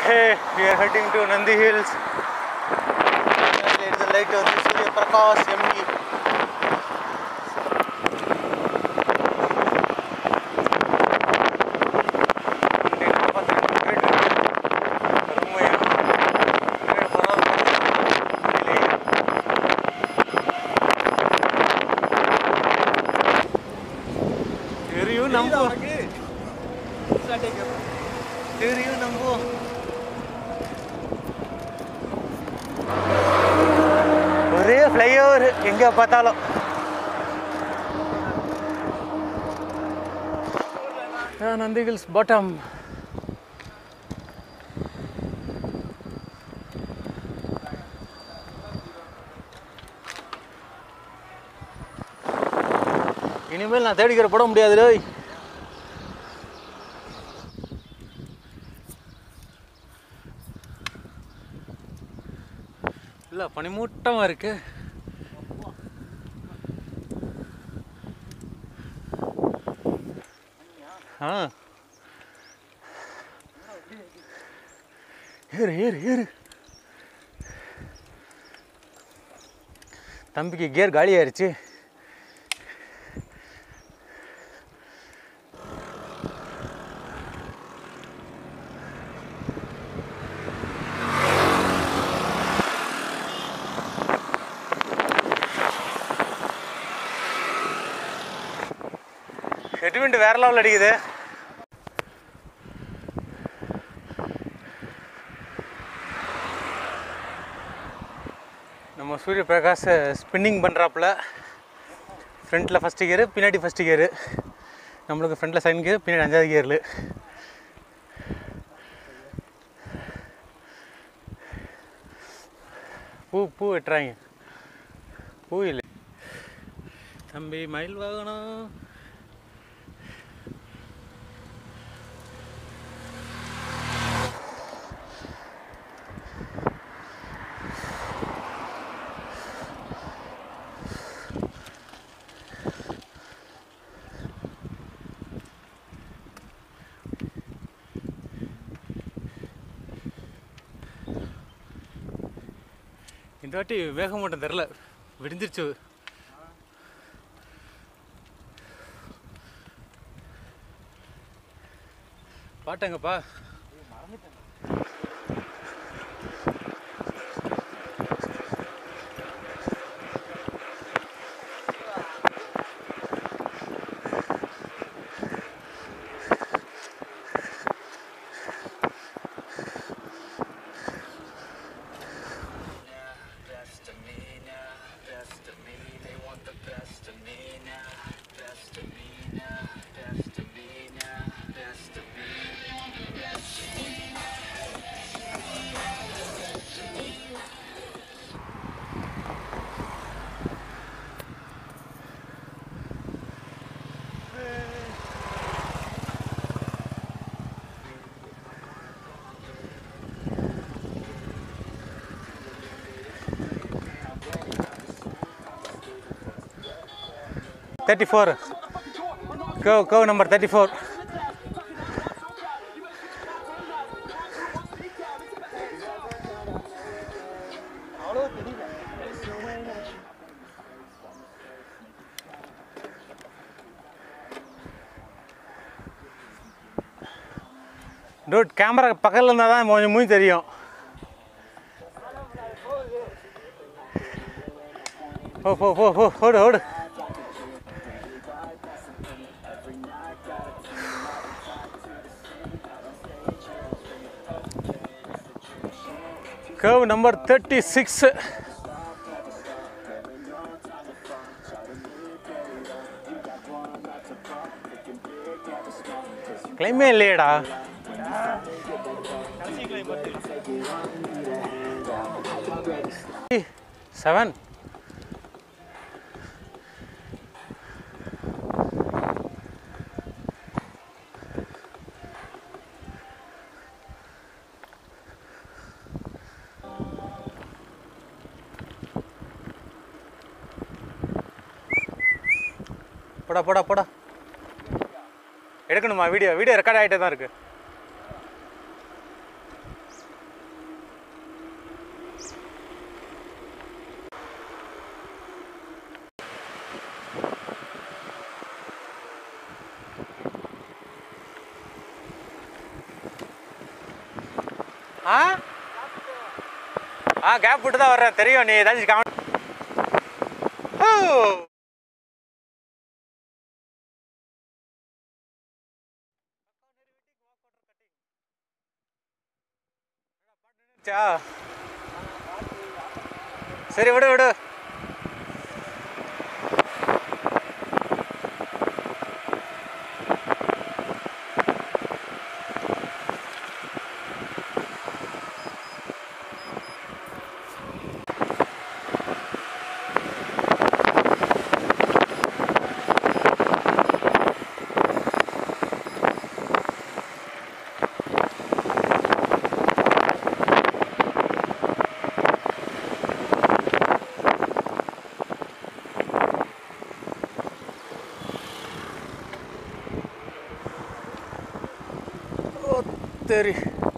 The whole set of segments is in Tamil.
Hey, we are heading to Nandi Hills. There is the light of the Surya Prakash MD. தெரியும் நம்பு தெரியும் நம்பு ஒரே ஃப்ளைஓவர் எங்கே பார்த்தாலும் நந்தி ஹில்ஸ் பாட்டம் இனிமேல் நான் தேடிக்கிற போட முடியாது டேய் இல்லை பனிமூட்டமாக இருக்கு ஆ ஏறு ஏறு ஏறு தம்பிக்கு கியர் காலி ஆயிடுச்சு ஹெட்விண்ட் வேற லெவல் அடிக்குது நம்ம சூரிய பிரகாஷ் ஸ்பின்னிங் பண்ணுறாப்புல ஃப்ரண்ட்டில் ஃபஸ்ட்டு கியரு பின்னாடி ஃபஸ்ட்டு கியரு நம்மளுக்கு ஃப்ரண்ட்டில் செகண்ட் கியர் பின்னாடி அஞ்சாவது கியரில் பூ பூ வெட்டுறாங்க பூ இல்லை தம்பி மயில் வாகனம் இந்த வாட்டி வேகம் மட்டும் தெரில விடிஞ்சிருச்சு பாட்டங்கப்பா thirty four go go number thirty four dude camera பக்கத்தில் இருந்தால் தான் கொஞ்சம் மூஞ்சி தெரியும் போ போ போ போ ஓடு ஓடு curve number 36 கிளைமே இல்லையேடா செவன் போடா போடா போடா எடுக்கணுமா வீடியோ வீடியோ ரெக்கார்ட் ஆகிட்டே தான் இருக்கு ஆ ஆ கேப் விட்டு தான் வர்றேன் தெரியும் நீ ஏதாச்சும் கவனம் ஓ சா சரி விடு விடு ஓ சரி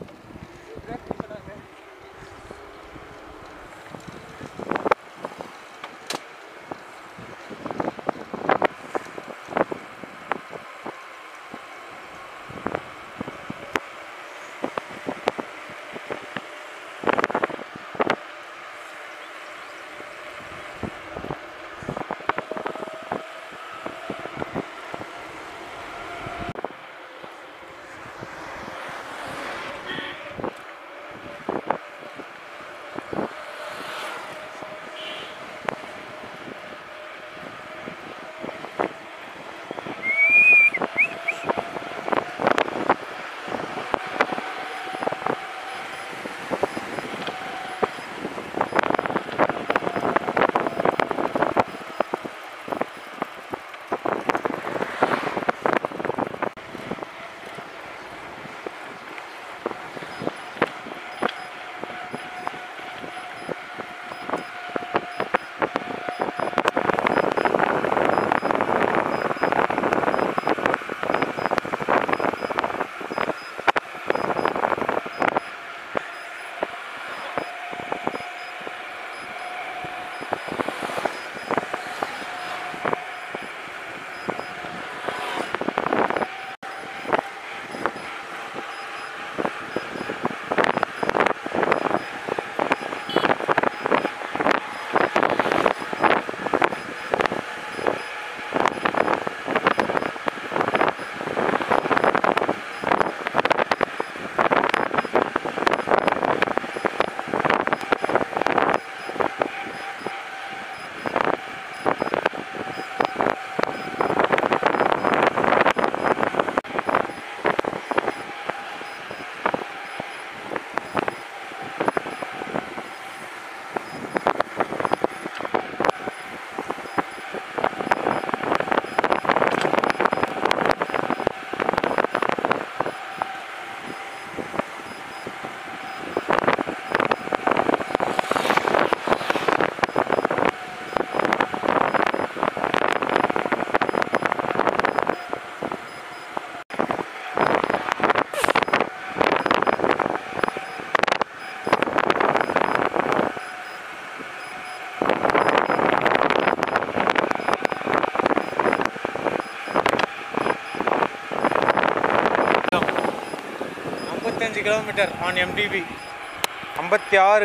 ஐம்பத்தஞ்சு கிலோமீட்டர் ஆன் எம்டிபி ஐம்பத்தி ஆறு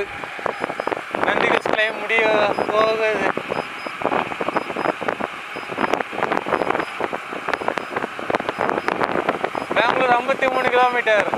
நந்திகள்ஸ் கிளைம் முடிய போகுது பெங்களூர் ஐம்பத்தி மூணு கிலோமீட்டர்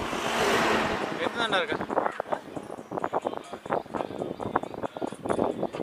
எத்தனை இருக்க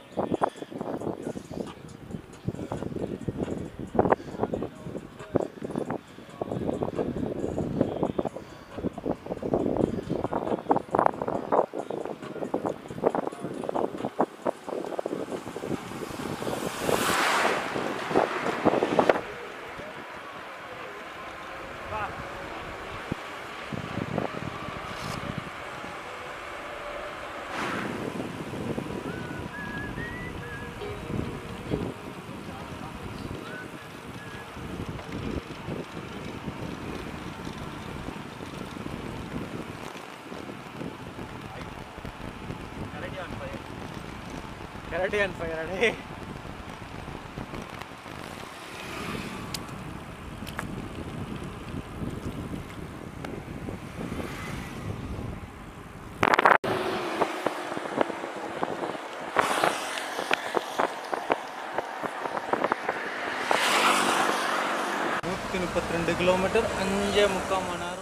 கரடி அண்ட் ஃபயர் அடே நூற்றி முப்பத்தி ரெண்டு கிலோமீட்டர் அஞ்சே முக்கால் மணி நேரம்